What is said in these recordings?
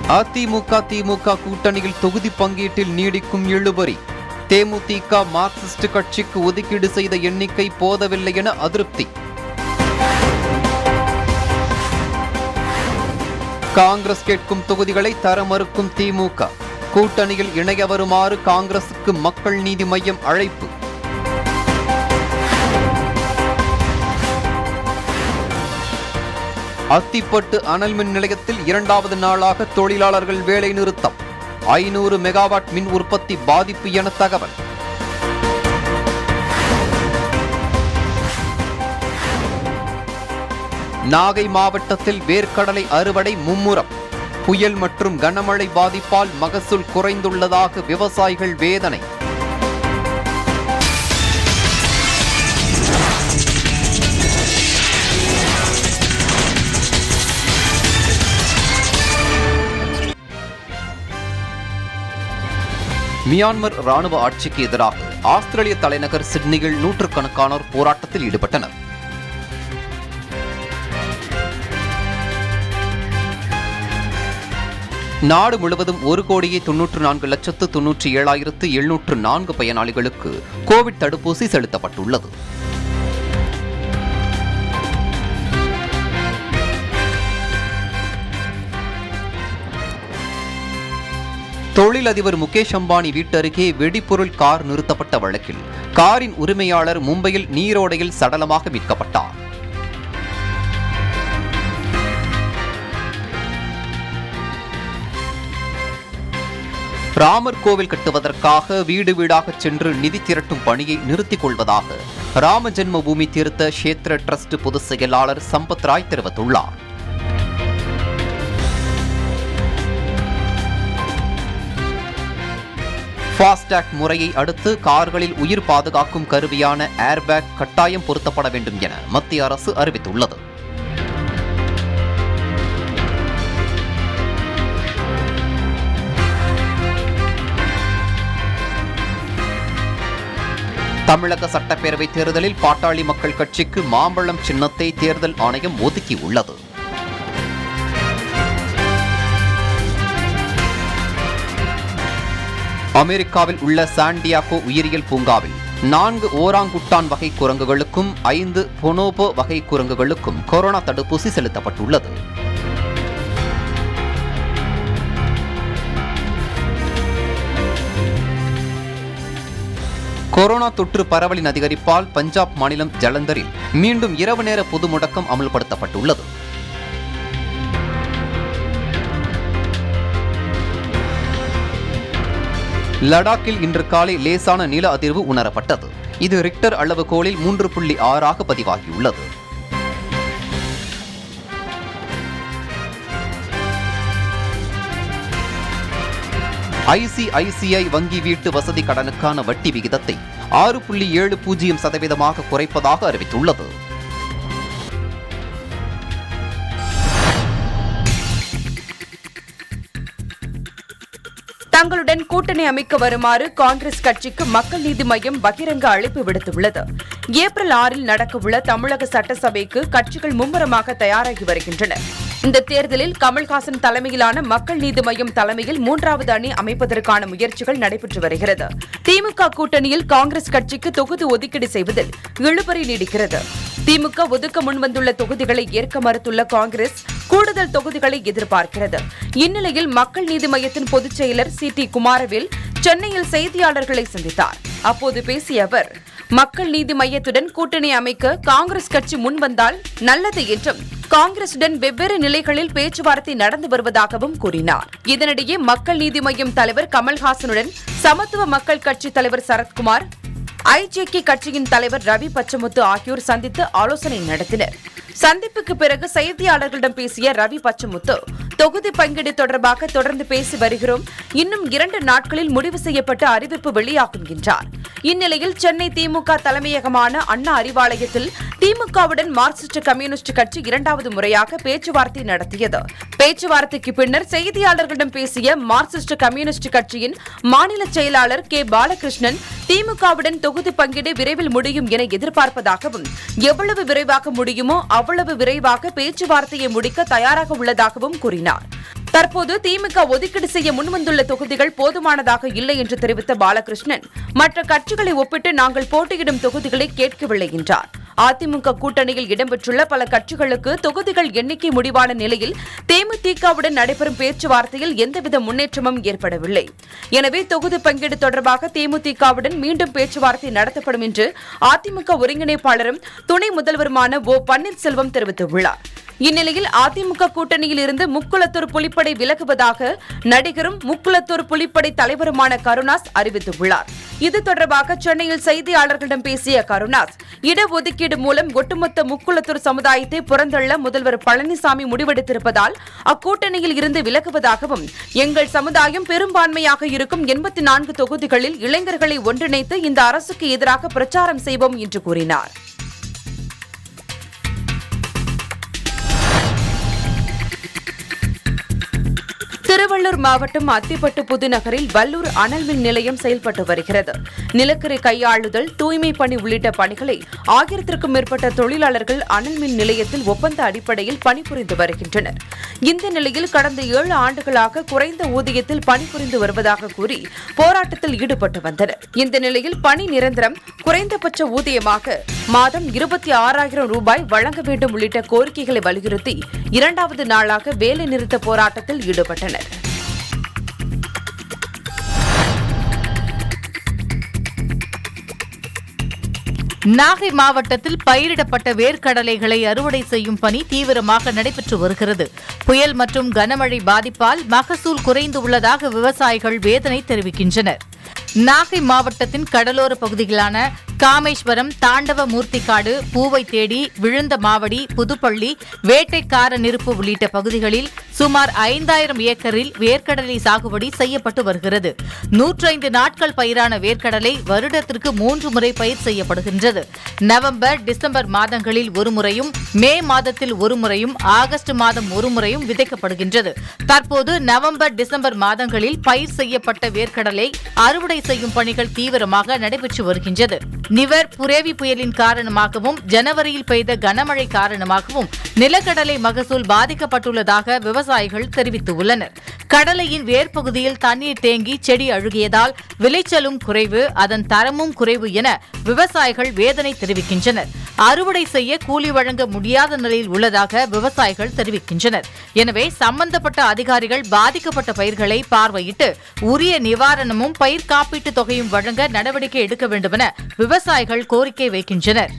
அதிமுக திமுக கூட்டணியில் தொகுதி பங்கீட்டில் நீடிக்கும் இழுபறி தேமுதிக மார்க்சிஸ்ட் கட்சிக்கு ஒதுக்கீடு செய்த எண்ணிக்கை போதவில்லை என அதிருப்தி காங்கிரஸ் கேட்கும் தொகுதிகளை தர மறுக்கும் திமுக கூட்டணியில் இணைய வருமாறு காங்கிரசுக்கு மக்கள் நீதி மய்யம் அழைப்பு அத்திப்பட்டு அனல் மின் நிலையத்தில் இரண்டாவது நாளாக தொழிலாளர்கள் வேலை நிறுத்தம் ஐநூறு மெகாவாட் மின் உற்பத்தி பாதிப்பு என தகவல் நாகை மாவட்டத்தில் வேர்க்கடலை அறுவடை மும்முரம் புயல் மற்றும் கனமழை பாதிப்பால் மகசூல் குறைந்துள்ளதாக விவசாயிகள் வேதனை மியான்மர் ராணுவ ஆட்சிக்கு எதிராக ஆஸ்திரேலிய தலைநகர் சிட்னியில் நூற்றுக்கணக்கானோர் போராட்டத்தில் ஈடுபட்டனர் நாடு முழுவதும் ஒரு கோடியே தொன்னூற்று நான்கு லட்சத்து தொன்னூற்றி ஏழாயிரத்து எழுநூற்று நான்கு பயனாளிகளுக்கு கோவிட் தடுப்பூசி செலுத்தப்பட்டுள்ளது தொழிலதிபர் முகேஷ் அம்பானி வீட்டருகே வெடிபொருள் கார் நிறுத்தப்பட்ட வழக்கில் காரின் உரிமையாளர் மும்பையில் நீரோடையில் சடலமாக மீட்கப்பட்டார் ராமர் கோவில் கட்டுவதற்காக வீடு வீடாக சென்று நிதி திரட்டும் பணியை நிறுத்திக் கொள்வதாக ராம ஜென்ம பூமி தீர்த்த கஷேத்திர ட்ரஸ்ட் பொதுச் செயலாளர் சம்பத் ராய் தெரிவித்துள்ளார் ஃபாஸ்டாக் முறையை அடுத்து கார்களில் உயிர் பாதுகாக்கும் கருவியான ஏர்பேக் கட்டாயம் பொருத்தப்பட வேண்டும் என மத்திய அரசு அறிவித்துள்ளது தமிழக சட்டப்பேரவை தேர்தலில் பாட்டாளி மக்கள் கட்சிக்கு மாம்பழம் சின்னத்தை தேர்தல் ஆணையம் ஒதுக்கியுள்ளது அமெரிக்காவில் உள்ள சாண்டியாகோ உயிரியல் பூங்காவில் நான்கு ஓராங்குட்டான் வகை குரங்குகளுக்கும் ஐந்து பொனோபோ வகை குரங்குகளுக்கும் கொரோனா தடுப்பூசி செலுத்தப்பட்டுள்ளது கொரோனா தொற்று பரவலின் அதிகரிப்பால் பஞ்சாப் மாநிலம் ஜலந்தரில் மீண்டும் இரவு நேர பொது முடக்கம் அமல்படுத்தப்பட்டுள்ளது லடாக்கில் இன்று காலை லேசான நில அதிர்வு உணரப்பட்டது இது ரிக்டர் அளவுகோலில் மூன்று புள்ளி ஆறாக பதிவாகியுள்ளது ஐசிஐசிஐ வங்கி வீட்டு வசதி கடனுக்கான வட்டி விகிதத்தை ஆறு புள்ளி ஏழு பூஜ்ஜியம் சதவீதமாக குறைப்பதாக அறிவித்துள்ளது தங்களுடன் கூட்டணி அமைக்க வருமாறு காங்கிரஸ் கட்சிக்கு மக்கள் நீதி மய்யம் பகிரங்க அழைப்பு விடுத்துள்ளது ஏப்ரல் ஆறில் நடக்கவுள்ள தமிழக சட்டசபைக்கு கட்சிகள் மும்முரமாக தயாராகி வருகின்றன இந்த தேர்தலில் கமல்ஹாசன் தலைமையிலான மக்கள் நீதி மய்யம் தலைமையில் மூன்றாவது அணி அமைப்பதற்கான முயற்சிகள் நடைபெற்று வருகிறது திமுக கூட்டணியில் காங்கிரஸ் கட்சிக்கு தொகுதி ஒதுக்கீடு செய்வதில் இழுபறி நீடிக்கிறது திமுக ஒதுக்க முன்வந்துள்ள தொகுதிகளை ஏற்க மறுத்துள்ள காங்கிரஸ் கூடுதல் தொகுதிகளை எதிர்பார்க்கிறது இந்நிலையில் மக்கள் நீதி மய்யத்தின் பொதுச் செயலர் சி டி குமாரவேல் சென்னையில் செய்தியாளர்களை சந்தித்தார் அப்போது பேசிய அவர் மக்கள் நீதி மய்யத்துடன் கூட்டணி அமைக்க காங்கிரஸ் கட்சி முன்வந்தால் நல்லது என்றும் காங்கிரசுடன் வெவ்வேறு நிலைகளில் பேச்சுவார்த்தை நடந்து வருவதாகவும் கூறினார் இதனிடையே மக்கள் நீதி மய்யம் தலைவர் கமல்ஹாசனுடன் சமத்துவ மக்கள் கட்சி தலைவர் சரத்குமார் ஐஜேகே கட்சியின் தலைவர் ரவி பச்சமுத்து ஆகியோர் சந்தித்து ஆலோசனை நடத்தினர் சந்திப்புக்கு பிறகு செய்தியாளர்களிடம் பேசிய ரவி பச்சமுத்து தொகுதி பங்கீடு தொடர்பாக தொடர்ந்து பேசி வருகிறோம் இன்னும் இரண்டு நாட்களில் முடிவு செய்யப்பட்ட அறிவிப்பு வெளியாகும் என்றார் இந்நிலையில் சென்னை திமுக தலைமையகமான அண்ணா அறிவாலயத்தில் திமுகவுடன் மார்க்சிஸ்ட் கம்யூனிஸ்ட் கட்சி இரண்டாவது முறையாக பேச்சுவார்த்தை நடத்தியது பேச்சுவார்த்தைக்கு பின்னர் செய்தியாளர்களிடம் பேசிய மார்க்சிஸ்ட் கம்யூனிஸ்ட் கட்சியின் மாநில செயலாளர் கே பாலகிருஷ்ணன் திமுகவுடன் தொகுதி பங்கீடு விரைவில் முடியும் என எதிர்பார்ப்பதாகவும் எவ்வளவு விரைவாக முடியுமோ அவ்வளவு விரைவாக பேச்சுவார்த்தையை முடிக்க தயாராக உள்ளதாகவும் கூறினார் தற்போது திமுக ஒதுக்கீடு செய்ய முன்வந்துள்ள தொகுதிகள் போதுமானதாக இல்லை என்று தெரிவித்த பாலகிருஷ்ணன் மற்ற கட்சிகளை ஒப்பிட்டு நாங்கள் போட்டியிடும் தொகுதிகளை கேட்கவில்லை என்றார் அதிமுக கூட்டணியில் இடம்பெற்றுள்ள பல கட்சிகளுக்கு தொகுதிகள் எண்ணிக்கை முடிவான நிலையில் தேமுதிகவுடன் நடைபெறும் பேச்சுவார்த்தையில் எந்தவித முன்னேற்றமும் ஏற்படவில்லை எனவே தொகுதி பங்கீடு தொடர்பாக தேமுதிகவுடன் மீண்டும் பேச்சுவார்த்தை நடத்தப்படும் என்று அதிமுக ஒருங்கிணைப்பாளரும் துணை முதல்வருமான ஓ பன்னீர்செல்வம் தெரிவித்துள்ளார் இந்நிலையில் அதிமுக கூட்டணியில் இருந்து முக்குளத்தூர் புலிப்படை விலகுவதாக நடிகரும் முக்குளத்தூர் புலிப்படை தலைவருமான கருணாஸ் அறிவித்துள்ளார் இது தொடர்பாக சென்னையில் செய்தியாளர்களிடம் பேசிய கருணாஸ் இடஒதுக்கீடு மூலம் ஒட்டுமொத்த முக்குளத்தூர் சமுதாயத்தை புறந்தள்ள முதல்வர் பழனிசாமி முடிவெடுத்திருப்பதால் அக்கூட்டணியில் இருந்து விலகுவதாகவும் எங்கள் சமுதாயம் பெரும்பான்மையாக இருக்கும் எண்பத்தி நான்கு தொகுதிகளில் இளைஞர்களை ஒன்றிணைத்து இந்த அரசுக்கு எதிராக பிரச்சாரம் செய்வோம் என்று கூறினார் திருவள்ளூர் மாவட்டம் அத்திப்பட்டு புதுநகரில் வல்லூர் அனல் மின் நிலையம் செயல்பட்டு வருகிறது நிலக்கரி கையாளுதல் தூய்மை பணி உள்ளிட்ட பணிகளை ஆயிரத்திற்கும் மேற்பட்ட தொழிலாளர்கள் அனல் மின் நிலையத்தில் ஒப்பந்த அடிப்படையில் பணிபுரிந்து வருகின்றனர் இந்த நிலையில் கடந்த ஏழு ஆண்டுகளாக குறைந்த ஊதியத்தில் பணிபுரிந்து வருவதாக கூறி போராட்டத்தில் ஈடுபட்டு வந்தனர் இந்த நிலையில் பணி நிரந்தரம் குறைந்தபட்ச ஊதியமாக மாதம் இருபத்தி ஆறாயிரம் ரூபாய் வழங்க வேண்டும் உள்ளிட்ட கோரிக்கைகளை வலியுறுத்தி இரண்டாவது நாளாக வேலை நிறுத்த போராட்டத்தில் ஈடுபட்டனர் நாகை மாவட்டத்தில் பயிரிடப்பட்ட வேர்க்கடலைகளை அறுவடை செய்யும் பணி தீவிரமாக நடைபெற்று வருகிறது புயல் மற்றும் கனமழை பாதிப்பால் மகசூல் குறைந்து உள்ளதாக விவசாயிகள் வேதனை தெரிவிக்கின்றனர் நாகை மாவட்டத்தின் கடலோர பகுதிகளான காமேஸ்வரம் தாண்டவ மூர்த்திக்காடு பூவை தேடி விழுந்த மாவடி புதுப்பள்ளி வேட்டைக்கார நெருப்பு உள்ளிட்ட பகுதிகளில் சுமார் ஐந்தாயிரம் ஏக்கரில் வேர்க்கடலை சாகுபடி செய்யப்பட்டு வருகிறது நூற்றைந்து நாட்கள் பயிரான வேர்க்கடலை வருடத்திற்கு மூன்று முறை பயிர் செய்யப்படுகின்றது நவம்பர் டிசம்பர் மாதங்களில் ஒரு முறையும் மே மாதத்தில் ஒரு முறையும் ஆகஸ்ட் மாதம் ஒரு முறையும் விதைக்கப்படுகின்றது தற்போது நவம்பர் டிசம்பர் மாதங்களில் பயிர் செய்யப்பட்ட வேர்க்கடலை அறுவடை செய்யும் பணிகள் தீவிரமாக நடைபெற்று வருகின்றது நிவர் புரேவி புயலின் காரணமாகவும் ஜனவரியில் பெய்த கனமழை காரணமாகவும் நிலக்கடலை மகசூல் பாதிக்கப்பட்டுள்ளதாக விவசாயிகள் தெரிவித்துள்ளனர் கடலையின் வேர்ப்பகுதியில் தண்ணீர் தேங்கி செடி அழுகியதால் விளைச்சலும் குறைவு அதன் தரமும் குறைவு என விவசாயிகள் வேதனை தெரிவிக்கின்றனர் அறுவடை செய்ய கூலி வழங்க முடியாத நிலையில் உள்ளதாக விவசாயிகள் தெரிவிக்கின்றனர் எனவே சம்பந்தப்பட்ட அதிகாரிகள் பாதிக்கப்பட்ட பயிர்களை பார்வையிட்டு உரிய நிவாரணமும் பயிர் காப்பீட்டு தொகையும் வழங்க நடவடிக்கை எடுக்க வேண்டுமென விவசாயிகள் கோரிக்கை வைக்கின்றனர்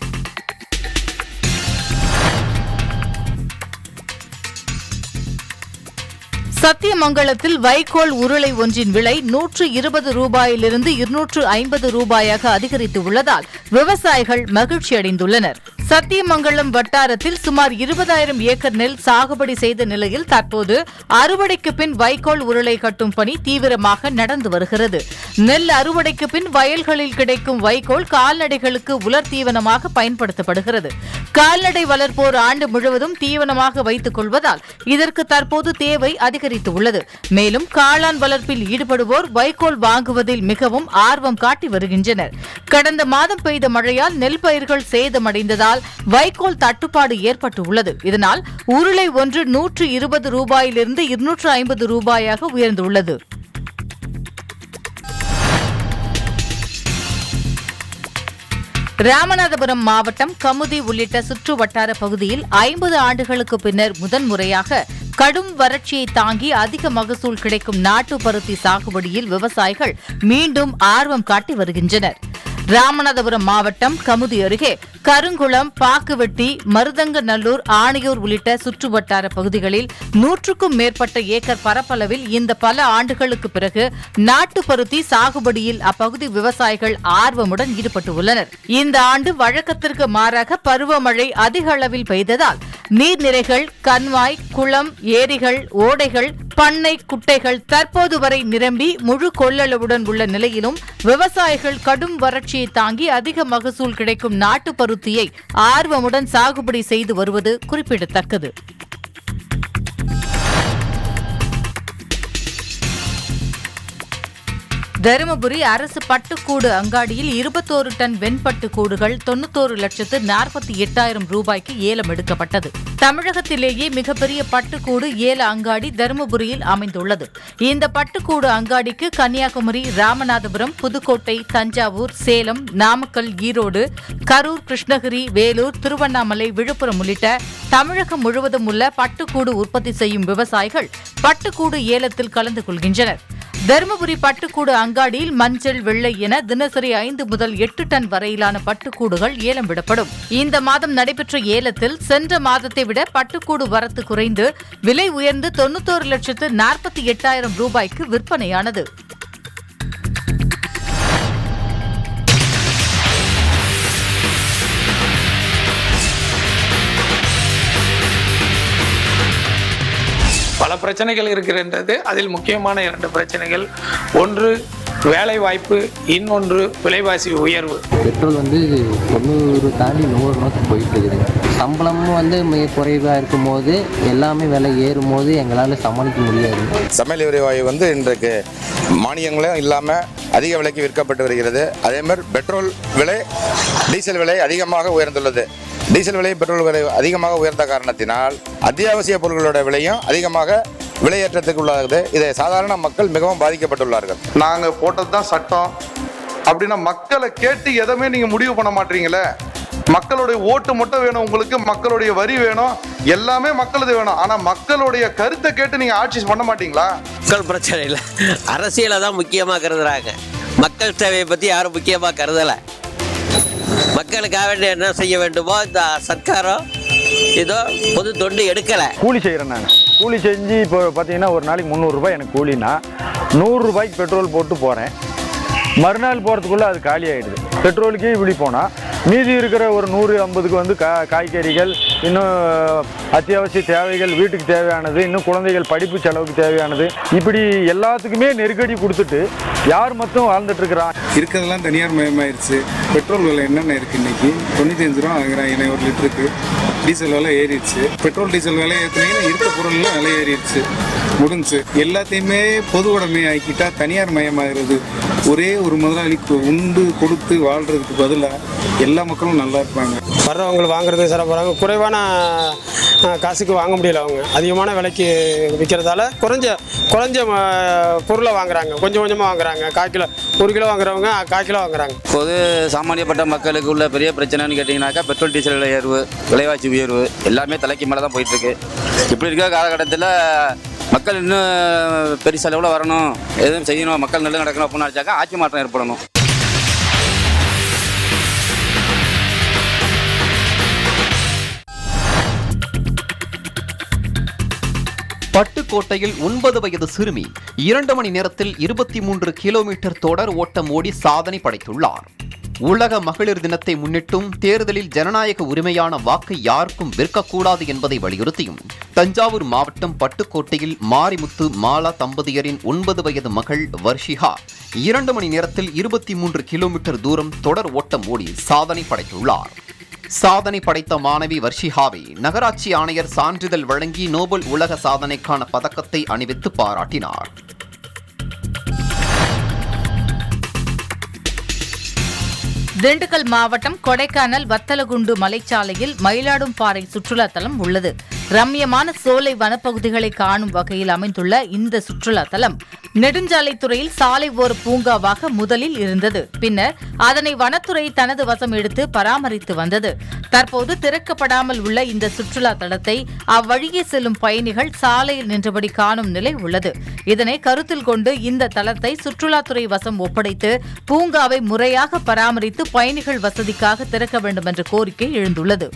சத்தியமங்கலத்தில் வைக்கோல் உருளை ஒன்றின் விலை நூற்று இருபது ரூபாயிலிருந்து இருநூற்று ஐம்பது ரூபாயாக அதிகரித்து உள்ளதால் விவசாயிகள் மகிழ்ச்சியடைந்துள்ளனர் சத்தியமங்கலம் வட்டாரத்தில் சுமார் இருபதாயிரம் ஏக்கர் நெல் சாகுபடி செய்த நிலையில் தற்போது அறுவடைக்கு பின் வைக்கோல் உருளை கட்டும் பணி தீவிரமாக நடந்து வருகிறது நெல் அறுவடைக்கு பின் வயல்களில் கிடைக்கும் வைக்கோல் கால்நடைகளுக்கு உலர் தீவனமாக பயன்படுத்தப்படுகிறது கால்நடை வளர்ப்போர் ஆண்டு முழுவதும் தீவனமாக வைத்துக் கொள்வதால் இதற்கு தற்போது தேவை அதிகரித்துள்ளது மேலும் காளான் வளர்ப்பில் ஈடுபடுவோர் வைக்கோல் வாங்குவதில் மிகவும் ஆர்வம் காட்டி வருகின்றனர் கடந்த மாதம் பெய்த மழையால் நெல் பயிர்கள் சேதமடைந்ததால் வைக்கோல் தட்டுப்பாடு ஏற்பட்டுள்ளது இதனால் உருளை ஒன்று நூற்று இருபது ரூபாயிலிருந்து இருநூற்று ஐம்பது ரூபாயாக உயர்ந்துள்ளது ராமநாதபுரம் மாவட்டம் கமுதி உள்ளிட்ட சுற்று வட்டார பகுதியில் ஐம்பது ஆண்டுகளுக்கு பின்னர் முதன்முறையாக கடும் வறட்சியை தாங்கி அதிக மகசூல் கிடைக்கும் நாட்டு பருத்தி சாகுபடியில் விவசாயிகள் மீண்டும் ஆர்வம் காட்டி வருகின்றனர் ராமநாதபுரம் மாவட்டம் கமுதி அருகே கருங்குளம் பாக்குவெட்டி மருதங்கநல்லூர் ஆணையூர் உள்ளிட்ட சுற்றுவட்டார பகுதிகளில் நூற்றுக்கும் மேற்பட்ட ஏக்கர் பரப்பளவில் இந்த பல ஆண்டுகளுக்கு பிறகு நாட்டு பருத்தி சாகுபடியில் அப்பகுதி விவசாயிகள் ஆர்வமுடன் ஈடுபட்டு உள்ளனர் இந்த ஆண்டு வழக்கத்திற்கு மாறாக பருவமழை அதிக அளவில் பெய்ததால் நீர்நிலைகள் கண்மாய் குளம் ஏரிகள் ஓடைகள் பண்ணை குட்டைகள் தற்போது வரை நிரம்பி முழு கொள்ளளவுடன் உள்ள நிலையிலும் விவசாயிகள் கடும் வறட்சியை தாங்கி அதிக மகசூல் கிடைக்கும் நாட்டு பருத்தியை ஆர்வமுடன் சாகுபடி செய்து வருவது குறிப்பிடத்தக்கது தருமபுரி அரசு பட்டுக்கூடு அங்காடியில் இருபத்தோரு டன் வெண்பட்டு கூடுகள் தொண்ணூத்தோரு லட்சத்து நாற்பத்தி எட்டாயிரம் ரூபாய்க்கு ஏலம் எடுக்கப்பட்டது தமிழகத்திலேயே மிகப்பெரிய பட்டுக்கூடு ஏல அங்காடி தருமபுரியில் அமைந்துள்ளது இந்த பட்டுக்கூடு அங்காடிக்கு கன்னியாகுமரி ராமநாதபுரம் புதுக்கோட்டை தஞ்சாவூர் சேலம் நாமக்கல் ஈரோடு கரூர் கிருஷ்ணகிரி வேலூர் திருவண்ணாமலை விழுப்புரம் உள்ளிட்ட தமிழகம் முழுவதும் உள்ள பட்டுக்கூடு உற்பத்தி செய்யும் விவசாயிகள் பட்டுக்கூடு ஏலத்தில் கலந்து கொள்கின்றனர் தருமபுரி பட்டுக்கூடு அங்காடியில் மஞ்சள் வெள்ளை என தினசரி ஐந்து முதல் எட்டு டன் வரையிலான பட்டுக்கூடுகள் ஏலம் விடப்படும் இந்த மாதம் நடைபெற்ற ஏலத்தில் சென்ற மாதத்தை விட பட்டுக்கூடு வரத்து குறைந்து விலை உயர்ந்து தொண்ணூத்தோரு லட்சத்து நாற்பத்தி எட்டாயிரம் ரூபாய்க்கு விற்பனையானது பல பிரச்சனைகள் இருக்கிறது அதில் முக்கியமான இரண்டு பிரச்சனைகள் ஒன்று வேலை வாய்ப்பு இன்னொன்று விலைவாசி உயர்வு பெட்ரோல் வந்து தொண்ணூறு தாண்டி நூறு நோக்கி போயிட்டு இருக்குதுங்க சம்பளமும் வந்து மிக குறைவாக இருக்கும்போது எல்லாமே விலை ஏறும் போது எங்களால் சமாளிக்க முடியாது சமையல் எரிவாயு வந்து இன்றைக்கு மானியங்களும் இல்லாமல் அதிக விலைக்கு விற்கப்பட்டு வருகிறது அதே மாதிரி பெட்ரோல் விலை டீசல் விலை அதிகமாக உயர்ந்துள்ளது டீசல் விலை பெட்ரோல் விலை அதிகமாக உயர்ந்த காரணத்தினால் அத்தியாவசிய பொருட்களோட விலையும் அதிகமாக விலையேற்றத்துக்கு உள்ளாகுது இதை சாதாரண மக்கள் மிகவும் பாதிக்கப்பட்டுள்ளார்கள் நாங்க போட்டது தான் சட்டம் அப்படின்னா மக்களை கேட்டு எதுவுமே நீங்க முடிவு பண்ண மாட்டீங்களே மக்களுடைய ஓட்டு மட்டும் வேணும் உங்களுக்கு மக்களுடைய வரி வேணும் எல்லாமே மக்களது வேணும் ஆனா மக்களுடைய கருத்தை கேட்டு நீங்க ஆட்சி பண்ண மாட்டீங்களா மக்கள் பிரச்சனை இல்லை அரசியலை தான் முக்கியமாக கருதுறாங்க மக்கள் தேவையை பற்றி யாரும் முக்கியமாக கருதலை மக்களுக்காக வேண்டி என்ன செய்ய வேண்டுமோ இந்த சர்க்காரம் ஏதோ பொது தொண்டு எடுக்கலை கூலி செய்கிறேன் நான் கூலி செஞ்சு இப்போ பார்த்தீங்கன்னா ஒரு நாளைக்கு முந்நூறுரூபா எனக்கு கூலினா நூறுரூபாய்க்கு பெட்ரோல் போட்டு போகிறேன் மறுநாள் போகிறதுக்குள்ளே அது காலி ஆகிடுது பெட்ரோலுக்கே இப்படி போனால் மீதி இருக்கிற ஒரு நூறு ஐம்பதுக்கு வந்து கா காய்கறிகள் இன்னும் அத்தியாவசிய தேவைகள் வீட்டுக்கு தேவையானது இன்னும் குழந்தைகள் படிப்பு செலவுக்கு தேவையானது இப்படி எல்லாத்துக்குமே நெருக்கடி கொடுத்துட்டு யார் மட்டும் வாழ்ந்துட்டு இருக்கிறான் இருக்கிறதெல்லாம் தனியார் மயமாயிருச்சு பெட்ரோல் விலை என்னென்ன இருக்குது இன்னைக்கு தொண்ணூற்றி அஞ்சு ரூபா வாங்குறாங்க ஒரு லிட்டருக்கு டீசல் விலை ஏறிடுச்சு பெட்ரோல் டீசல் விலை ஏற்றினீங்கன்னா இருக்க பொருள்லாம் விலை ஏறிடுச்சு முடிஞ்சு எல்லாத்தையுமே பொது உடைமை ஆக்கிட்டா தனியார் மயமாகிறது ஒரே ஒரு முதலாளிக்கு உண்டு கொடுத்து வாழ்றதுக்கு பதிலாக எல்லா மக்களும் நல்லா இருப்பாங்க வர்றவங்க வாங்குறது சில போகிறாங்க குறைவான அஹ், காசுக்கு வாங்க முடியல அவங்க அதிகமான விலைக்கு விற்கிறதால குறைஞ்ச குறைஞ்ச அஹ், பொருளை வாங்குறாங்க கொஞ்சம் கொஞ்சமாக வாங்குறாங்க கால் கிலோ ஒரு கிலோ வாங்குறவங்க கால் கிலோ வாங்குறாங்க இப்போது சாமானியப்பட்ட மக்களுக்கு உள்ள பெரிய பிரச்சனைன்னு கேட்டிங்கனாக்கா பெட்ரோல் டீசல் விலை உயர்வு விலைவாசி உயர்வு எல்லாமே தலைக்கு மேலே தான் போயிட்டுருக்கு இப்படி இருக்க காலகட்டத்தில் மக்கள் இன்னும் பெரிய செலவில் வரணும் எதுவும் செய்யணும் மக்கள் நல்லது நடக்கணும் அப்படின்னு நினச்சாக்கா ஆட்சி மாற்றம் ஏற்படணும் பட்டுக்கோட்டையில் ஒன்பது வயது சிறுமி இரண்டு மணி நேரத்தில் இருபத்தி மூன்று கிலோமீட்டர் தொடர் ஓட்டம் ஓடி சாதனை படைத்துள்ளார் உலக மகளிர் தினத்தை முன்னிட்டும் தேர்தலில் ஜனநாயக உரிமையான வாக்கை யாருக்கும் விற்கக்கூடாது என்பதை வலியுறுத்தியும் தஞ்சாவூர் மாவட்டம் பட்டுக்கோட்டையில் மாரிமுத்து மாலா தம்பதியரின் ஒன்பது வயது மகள் வர்ஷிகா இரண்டு மணி நேரத்தில் இருபத்தி மூன்று கிலோமீட்டர் தூரம் தொடர் ஓட்டம் ஓடி சாதனை படைத்துள்ளார் சாதனை படைத்த மாணவி வர்ஷிகாவை நகராட்சி ஆணையர் சான்றிதழ் வழங்கி நோபல் உலக சாதனைக்கான பதக்கத்தை அணிவித்து பாராட்டினார் திண்டுக்கல் மாவட்டம் கொடைக்கானல் வத்தலகுண்டு மலைச்சாலையில் மயிலாடும்பாறை சுற்றுலா தலம் உள்ளது ரம்யமான சோலை வனப்பகுதிகளை காணும் வகையில் அமைந்துள்ள இந்த சுற்றுலா தலம் நெடுஞ்சாலைத்துறையில் சாலை ஓர பூங்காவாக முதலில் இருந்தது பின்னர் அதனை வனத்துறை தனது வசம் எடுத்து பராமரித்து வந்தது தற்போது திறக்கப்படாமல் உள்ள இந்த சுற்றுலா தலத்தை அவ்வழியே செல்லும் பயணிகள் சாலையில் நின்றபடி காணும் நிலை உள்ளது இதனை கருத்தில் கொண்டு இந்த தலத்தை சுற்றுலாத்துறை வசம் ஒப்படைத்து பூங்காவை முறையாக பராமரித்து பயணிகள் வசதிக்காக திறக்க வேண்டும் என்ற கோரிக்கை எழுந்துள்ளது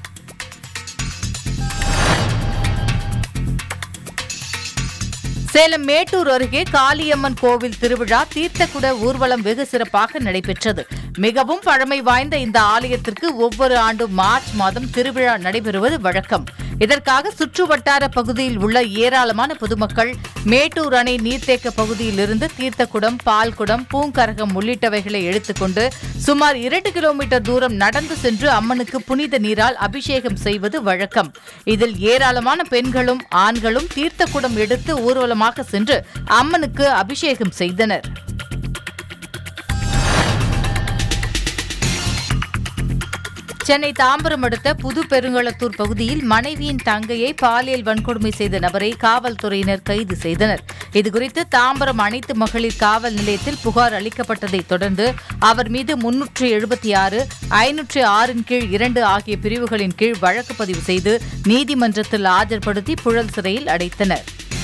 சேலம் மேட்டூர் அருகே காளியம்மன் கோவில் திருவிழா தீர்த்தக்குட ஊர்வலம் வெகு சிறப்பாக நடைபெற்றது மிகவும் பழமை வாய்ந்த இந்த ஆலயத்திற்கு ஒவ்வொரு ஆண்டும் மார்ச் மாதம் திருவிழா நடைபெறுவது வழக்கம் இதற்காக சுற்றுவட்டார பகுதியில் உள்ள ஏராளமான பொதுமக்கள் மேட்டூர் அணை நீர்த்தேக்க பகுதியிலிருந்து தீர்த்தக்குடம் பால்குடம் பூங்கரகம் உள்ளிட்டவைகளை எடுத்துக்கொண்டு சுமார் இரண்டு கிலோமீட்டர் தூரம் நடந்து சென்று அம்மனுக்கு புனித நீரால் அபிஷேகம் செய்வது வழக்கம் இதில் ஏராளமான பெண்களும் ஆண்களும் தீர்த்தக்குடம் எடுத்து ஊர்வலமாக சென்று அம்மனுக்கு அபிஷேகம் செய்தனர் சென்னை தாம்பரம் அடுத்த புது பெருங்களத்தூர் பகுதியில் மனைவியின் தங்கையை பாலியல் வன்கொடுமை செய்த நபரை காவல்துறையினர் கைது செய்தனர் இதுகுறித்து தாம்பரம் அனைத்து மகளிர் காவல் நிலையத்தில் புகார் அளிக்கப்பட்டதைத் தொடர்ந்து அவர் மீது முன்னூற்று எழுபத்தி ஆறு ஐநூற்று ஆறின் கீழ் இரண்டு ஆகிய பிரிவுகளின் கீழ் வழக்கு பதிவு செய்து நீதிமன்றத்தில் ஆஜர்படுத்தி புழல் சிறையில் அடைத்தனர்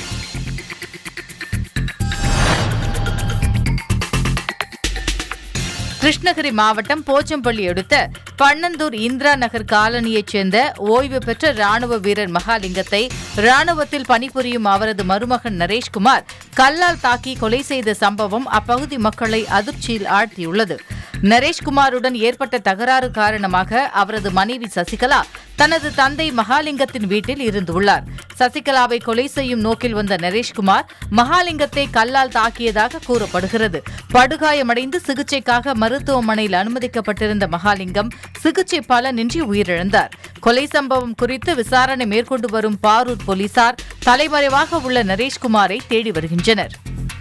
கிருஷ்ணகிரி மாவட்டம் போச்சம்பள்ளி அடுத்த பன்னந்தூர் இந்திரா நகர் காலனியைச் சேர்ந்த ஓய்வு பெற்ற ராணுவ வீரர் மகாலிங்கத்தை ராணுவத்தில் பணிபுரியும் அவரது மருமகன் நரேஷ்குமார் கல்லால் தாக்கி கொலை செய்த சம்பவம் அப்பகுதி மக்களை அதிர்ச்சியில் ஆழ்த்தியுள்ளது நரேஷ்குமாருடன் ஏற்பட்ட தகராறு காரணமாக அவரது மனைவி சசிகலா தனது தந்தை மகாலிங்கத்தின் வீட்டில் இருந்துள்ளார் சசிகலாவை கொலை செய்யும் நோக்கில் வந்த நரேஷ்குமார் மகாலிங்கத்தை கல்லால் தாக்கியதாக கூறப்படுகிறது படுகாயமடைந்து சிகிச்சைக்காக மருத்துவமனையில் அனுமதிக்கப்பட்டிருந்த மகாலிங்கம் சிகிச்சை பலனின்றி உயிரிழந்தார் கொலை சம்பவம் குறித்து விசாரணை மேற்கொண்டு வரும் பாரூர் போலீசார் தலைமறைவாக உள்ள நரேஷ்குமாரை தேடி வருகின்றனர்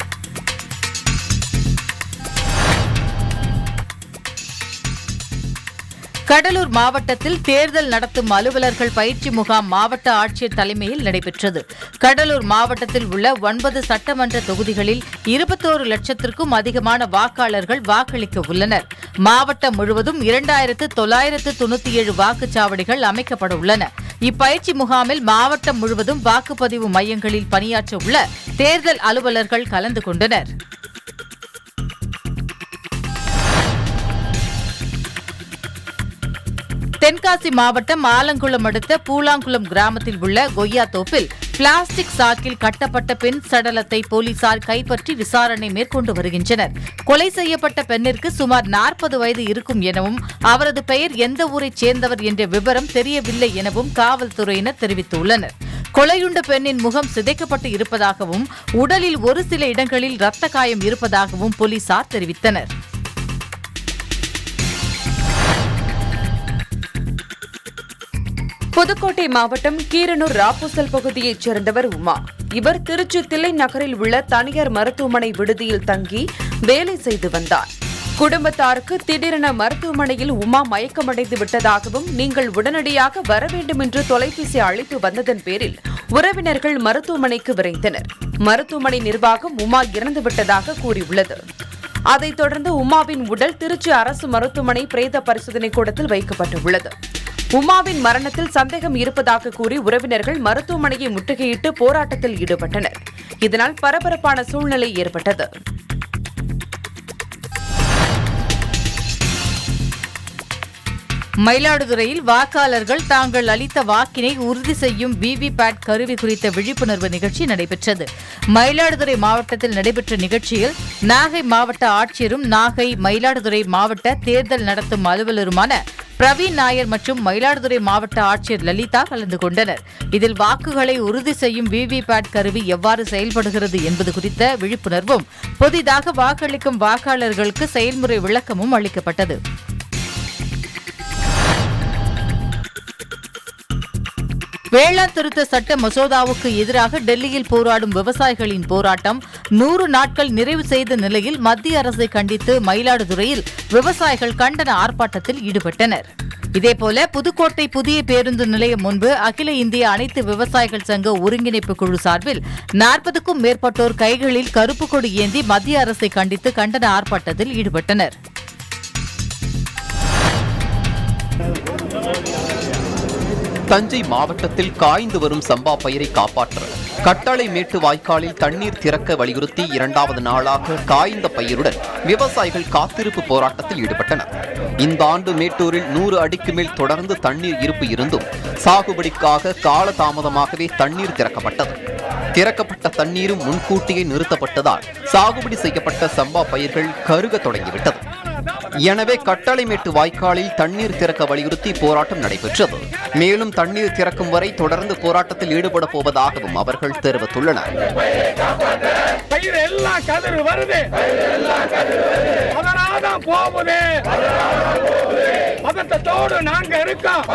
கடலூர் மாவட்டத்தில் தேர்தல் நடத்தும் அலுவலர்கள் பயிற்சி முகாம் மாவட்ட ஆட்சியர் தலைமையில் நடைபெற்றது கடலூர் மாவட்டத்தில் உள்ள ஒன்பது சட்டமன்ற தொகுதிகளில் இருபத்தோரு லட்சத்திற்கும் அதிகமான வாக்காளர்கள் வாக்களிக்க உள்ளனர் மாவட்டம் முழுவதும் இரண்டாயிரத்து தொள்ளாயிரத்து தொண்ணூத்தி ஏழு வாக்குச்சாவடிகள் அமைக்கப்பட உள்ளன இப்பயிற்சி முகாமில் மாவட்டம் முழுவதும் வாக்குப்பதிவு மையங்களில் பணியாற்ற உள்ள தேர்தல் அலுவலர்கள் கலந்து கொண்டனர் தென்காசி மாவட்டம் ஆலங்குளம் அடுத்த பூலாங்குளம் கிராமத்தில் உள்ள கொய்யா தோப்பில் பிளாஸ்டிக் சாக்கில் கட்டப்பட்ட பெண் சடலத்தை போலீசார் கைப்பற்றி விசாரணை மேற்கொண்டு வருகின்றனர் கொலை செய்யப்பட்ட பெண்ணிற்கு சுமார் நாற்பது வயது இருக்கும் எனவும் அவரது பெயர் எந்த ஊரைச் சேர்ந்தவர் என்ற விவரம் தெரியவில்லை எனவும் காவல்துறையினர் தெரிவித்துள்ளனர் கொலையுண்ட பெண்ணின் முகம் சிதைக்கப்பட்டு இருப்பதாகவும் உடலில் ஒரு சில இடங்களில் இரத்த காயம் இருப்பதாகவும் போலீசார் தெரிவித்தனர் புதுக்கோட்டை மாவட்டம் கீரனூர் ராப்பூசல் பகுதியைச் சேர்ந்தவர் உமா இவர் திருச்சி தில்லை நகரில் உள்ள தனியார் மருத்துவமனை விடுதியில் தங்கி வேலை செய்து வந்தார் குடும்பத்தாருக்கு திடீரென மருத்துவமனையில் உமா மயக்கமடைந்து விட்டதாகவும் நீங்கள் உடனடியாக வர வேண்டும் என்று தொலைபேசி அழைப்பு வந்ததன் பேரில் உறவினர்கள் மருத்துவமனைக்கு விரைந்தனர் மருத்துவமனை நிர்வாகம் உமா இறந்து விட்டதாக கூறியுள்ளது அதைத் தொடர்ந்து உமாவின் உடல் திருச்சி அரசு மருத்துவமனை பிரேத பரிசோதனை கூடத்தில் வைக்கப்பட்டுள்ளது உமாவின் மரணத்தில் சந்தேகம் இருப்பதாக கூறி உறவினர்கள் மருத்துவமனையை முற்றுகையிட்டு போராட்டத்தில் ஈடுபட்டனர் இதனால் பரபரப்பான சூழ்நிலை ஏற்பட்டது மயிலாடுதுறையில் வாக்காளர்கள் தாங்கள் அளித்த வாக்கினை உறுதி செய்யும் விவிபேட் கருவி குறித்த விழிப்புணர்வு நிகழ்ச்சி நடைபெற்றது மயிலாடுதுறை மாவட்டத்தில் நடைபெற்ற நிகழ்ச்சியில் நாகை மாவட்ட ஆட்சியரும் நாகை மயிலாடுதுறை மாவட்ட தேர்தல் நடத்தும் அலுவலருமான பிரவீன் நாயர் மற்றும் மயிலாடுதுறை மாவட்ட ஆட்சியர் லலிதா கலந்து கொண்டனர் இதில் வாக்குகளை உறுதி செய்யும் விவிபேட் கருவி எவ்வாறு செயல்படுகிறது என்பது குறித்த விழிப்புணர்வும் புதிதாக வாக்களிக்கும் வாக்காளர்களுக்கு செயல்முறை விளக்கமும் அளிக்கப்பட்டது வேளாண் திருத்த சட்ட மசோதாவுக்கு எதிராக டெல்லியில் போராடும் விவசாயிகளின் போராட்டம் நூறு நாட்கள் நிறைவு செய்த நிலையில் மத்திய அரசை கண்டித்து மயிலாடுதுறையில் விவசாயிகள் கண்டன ஆர்ப்பாட்டத்தில் ஈடுபட்டனர் இதேபோல புதுக்கோட்டை புதிய பேருந்து நிலையம் முன்பு அகில இந்திய அனைத்து விவசாயிகள் சங்க ஒருங்கிணைப்பு குழு சார்பில் நாற்பதுக்கும் மேற்பட்டோர் கைகளில் கருப்பு கொடி ஏந்தி மத்திய அரசை கண்டித்து கண்டன ஆர்ப்பாட்டத்தில் ஈடுபட்டனர் தஞ்சை மாவட்டத்தில் காய்ந்து வரும் சம்பா பயிரை காப்பாற்ற கட்டளை மேட்டு வாய்க்காலில் தண்ணீர் திறக்க வலியுறுத்தி இரண்டாவது நாளாக காய்ந்த பயிருடன் விவசாயிகள் காத்திருப்பு போராட்டத்தில் ஈடுபட்டனர் இந்த ஆண்டு மேட்டூரில் நூறு அடிக்கு மேல் தொடர்ந்து தண்ணீர் இருப்பு இருந்தும் சாகுபடிக்காக காலதாமதமாகவே தண்ணீர் திறக்கப்பட்டது திறக்கப்பட்ட தண்ணீரும் முன்கூட்டியே நிறுத்தப்பட்டதால் சாகுபடி செய்யப்பட்ட சம்பா பயிர்கள் கருக தொடங்கிவிட்டது எனவே கட்டளைமேட்டு வாய்க்காலில் தண்ணீர் திறக்க வலியுறுத்தி போராட்டம் நடைபெற்றது மேலும் தண்ணீர் திறக்கும் வரை தொடர்ந்து போராட்டத்தில் ஈடுபட போவதாகவும் அவர்கள் தெரிவித்துள்ளனர் பயிர் எல்லாம் கதிர் வருது அதனாலதான் போகுது பதட்டத்தோடு நாங்க இருக்கோம்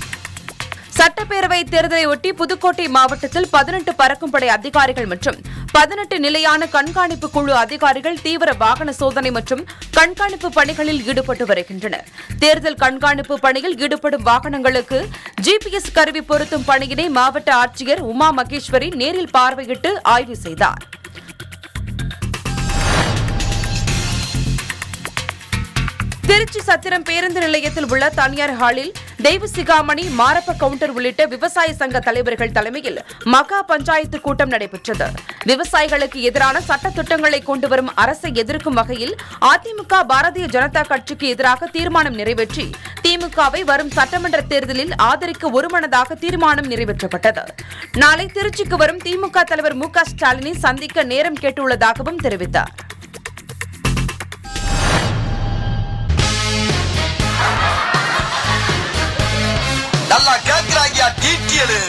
சட்டப்பேரவை தேர்தலை ஒட்டி புதுக்கோட்டை மாவட்டத்தில் பதினெட்டு பறக்கும் படை அதிகாரிகள் மற்றும் பதினெட்டு நிலையான கண்காணிப்பு குழு அதிகாரிகள் தீவிர வாகன சோதனை மற்றும் கண்காணிப்பு பணிகளில் ஈடுபட்டு வருகின்றனர் தேர்தல் கண்காணிப்பு பணியில் ஈடுபடும் வாகனங்களுக்கு ஜிபிஎஸ் கருவி பொருத்தும் பணியினை மாவட்ட ஆட்சியர் உமா மகேஸ்வரி நேரில் பார்வையிட்டு ஆய்வு செய்தார் திருச்சி சத்திரம் பேருந்து நிலையத்தில் உள்ள தனியார் ஹாலில் தெய்வ சிகாமணி மாரப்ப கவுண்டர் உள்ளிட்ட விவசாய சங்க தலைவர்கள் தலைமையில் மகா பஞ்சாயத்து கூட்டம் நடைபெற்றது விவசாயிகளுக்கு எதிரான சட்ட திட்டங்களை கொண்டு வரும் அரசை எதிர்க்கும் வகையில் அதிமுக பாரதிய ஜனதா கட்சிக்கு எதிராக தீர்மானம் நிறைவேற்றி திமுகவை வரும் சட்டமன்ற தேர்தலில் ஆதரிக்க ஒருமனதாக தீர்மானம் நிறைவேற்றப்பட்டது நாளை திருச்சிக்கு வரும் திமுக தலைவர் மு க ஸ்டாலினை சந்திக்க நேரம் கேட்டுள்ளதாகவும் தெரிவித்தார் நல்லா கேட்கிறாங்க டீட்டியலு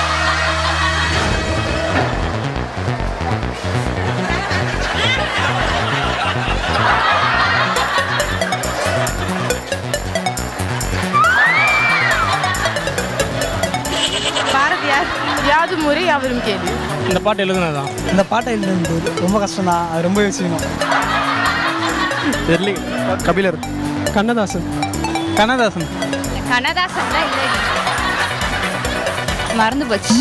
பாரதியார் யாது முறை அவரும் கேள்வி இந்த பாட்டு எழுதுனதான் இந்த பாட்டை எழுதுனது ரொம்ப கஷ்டம் தான் அது ரொம்ப யோசிக்கணும் தெரியல கபிலர் கண்ணதாசன் கண்ணதாசன் கண்ணதாசன் தான் இல்லை மறந்து போச்சு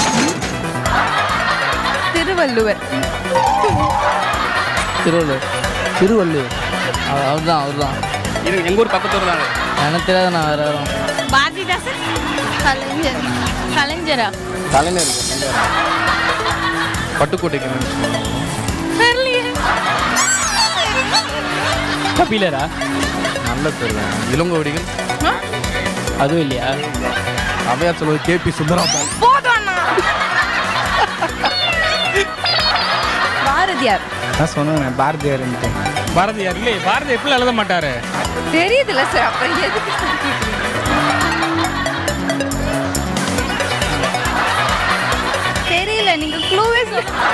திருவள்ளுவர் திருவள்ளுவர் திருவள்ளுவர் அவர் தான் அவர் தான் எங்க ஊர் பக்கத்தூர் தான் எனக்கு தெரியாத நான் வேற வரோம் பாரதிதாசன் கலைஞர் கலைஞரா கலைஞர் பட்டுக்கோட்டைக்கு தெரியலையே கபிலரா நல்ல பேர் தான் இளங்கோடிகள் அதுவும் இல்லையா அவையார் சொல்வது கேபி சுந்தராபால் போதும்ண்ணா பாரதியார் நான் சொன்னேன் பாரதியார்ன்ட்டு பாரதியார் இல்லையே பாரதி எப்படி எழுத மாட்டாரு தெரியுதுல்ல சார் அப்புறம் எதுக்கு சார் கேக்குறீங்க? தெரியல நீங்க க்ளூவே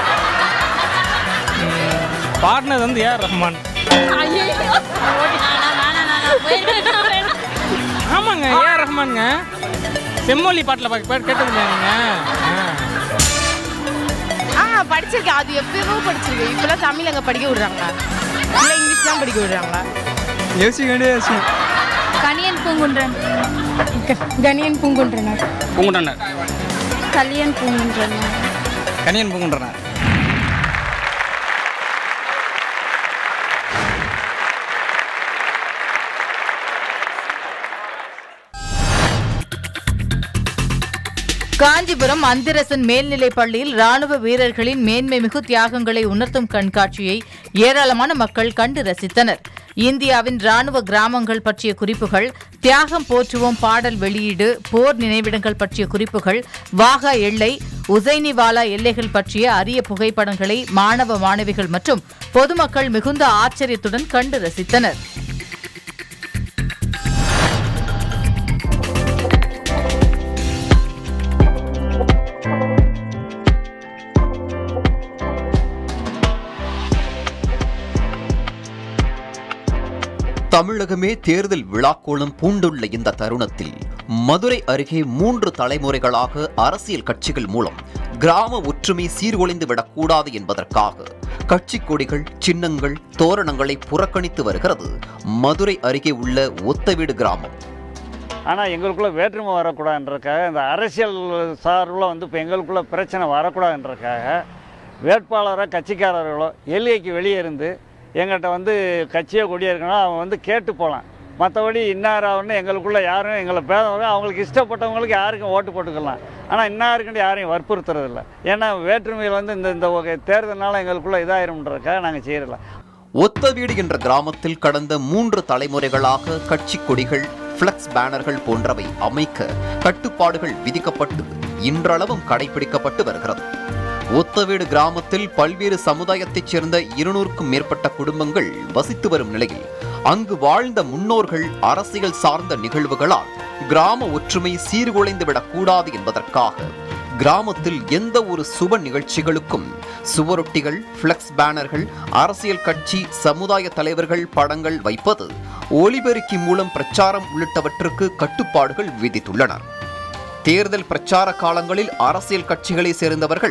பாடினது வந்து ஏஆர் ரஹ்மான் ஆமாங்க ஏஆர் ரஹ்மான்ங்க செம்மொழி பாட்டில் கேட்டது நீங்க ஆ படிச்சிருக்கேன் அது எப்பயோ படிச்சிருக்கேன் இப்பெல்லாம் தமிழ் அங்கே படிக்க விடுறாங்க இல்லை இங்கிலீஷ் தான் படிக்க விடுறாங்க யோசிக்க வேண்டிய யோசிக்கும் கணியன் பூங்குன்றன் கணியன் பூங்குன்றனா பூங்குன்றனர் கல்யாண் பூங்குன்றன் கனியன் பூங்குன்றனர் காஞ்சிபுரம் அந்திரசன் மேல்நிலைப் பள்ளியில் ராணுவ வீரர்களின் மேன்மை மிகு தியாகங்களை உணர்த்தும் கண்காட்சியை ஏராளமான மக்கள் கண்டு ரசித்தனர் இந்தியாவின் ராணுவ கிராமங்கள் பற்றிய குறிப்புகள் தியாகம் போற்றுவோம் பாடல் வெளியீடு போர் நினைவிடங்கள் பற்றிய குறிப்புகள் வாகா எல்லை உசைனிவாலா எல்லைகள் பற்றிய அரிய புகைப்படங்களை மாணவ மாணவிகள் மற்றும் பொதுமக்கள் மிகுந்த ஆச்சரியத்துடன் கண்டு ரசித்தனர் தமிழகமே தேர்தல் விழாக்கோலம் பூண்டுள்ள இந்த தருணத்தில் மதுரை அருகே மூன்று தலைமுறைகளாக அரசியல் கட்சிகள் மூலம் கிராம ஒற்றுமை சீர்குலைந்து விடக்கூடாது என்பதற்காக கட்சி கொடிகள் சின்னங்கள் தோரணங்களை புறக்கணித்து வருகிறது மதுரை அருகே உள்ள ஒத்தவீடு கிராமம் ஆனால் எங்களுக்குள்ள வேற்றுமை வரக்கூடாதுன்றதுக்காக இந்த அரசியல் சார்பில் வந்து இப்போ எங்களுக்குள்ள பிரச்சனை வரக்கூடாதுன்றதுக்காக வேட்பாளரோ கட்சிக்காரர்களோ எல்லைக்கு வெளியே இருந்து எங்கள்கிட்ட வந்து கட்சியோ கொடியோ இருக்கணும் அவன் வந்து கேட்டு போகலாம் மற்றபடி இன்னாராவன்னு எங்களுக்குள்ள யாரும் எங்களை பேதவங்க அவங்களுக்கு இஷ்டப்பட்டவங்களுக்கு யாருக்கும் ஓட்டு போட்டுக்கலாம் ஆனால் இன்னாருக்குன்னு யாரையும் வற்புறுத்துறதில்ல ஏன்னா வேற்றுமையில் வந்து இந்த இந்த வகை தேர்தல்னால எங்களுக்குள்ள இதாயிரும்ன்றதுக்காக நாங்கள் செய்யறதில்ல ஒத்தவீடு என்ற கிராமத்தில் கடந்த மூன்று தலைமுறைகளாக கட்சி கொடிகள் பிளக்ஸ் பேனர்கள் போன்றவை அமைக்க கட்டுப்பாடுகள் விதிக்கப்பட்டு இன்றளவும் கடைபிடிக்கப்பட்டு வருகிறது ஒத்தவீடு கிராமத்தில் பல்வேறு சமுதாயத்தைச் சேர்ந்த இருநூறுக்கும் மேற்பட்ட குடும்பங்கள் வசித்து வரும் நிலையில் அங்கு வாழ்ந்த முன்னோர்கள் அரசியல் சார்ந்த நிகழ்வுகளால் கிராம ஒற்றுமை சீர்குலைந்து விடக்கூடாது என்பதற்காக கிராமத்தில் எந்த ஒரு சுப நிகழ்ச்சிகளுக்கும் சுவரொட்டிகள் பிளக்ஸ் பேனர்கள் அரசியல் கட்சி சமுதாய தலைவர்கள் படங்கள் வைப்பது ஒலிபெருக்கி மூலம் பிரச்சாரம் உள்ளிட்டவற்றுக்கு கட்டுப்பாடுகள் விதித்துள்ளனர் தேர்தல் பிரச்சார காலங்களில் அரசியல் கட்சிகளை சேர்ந்தவர்கள்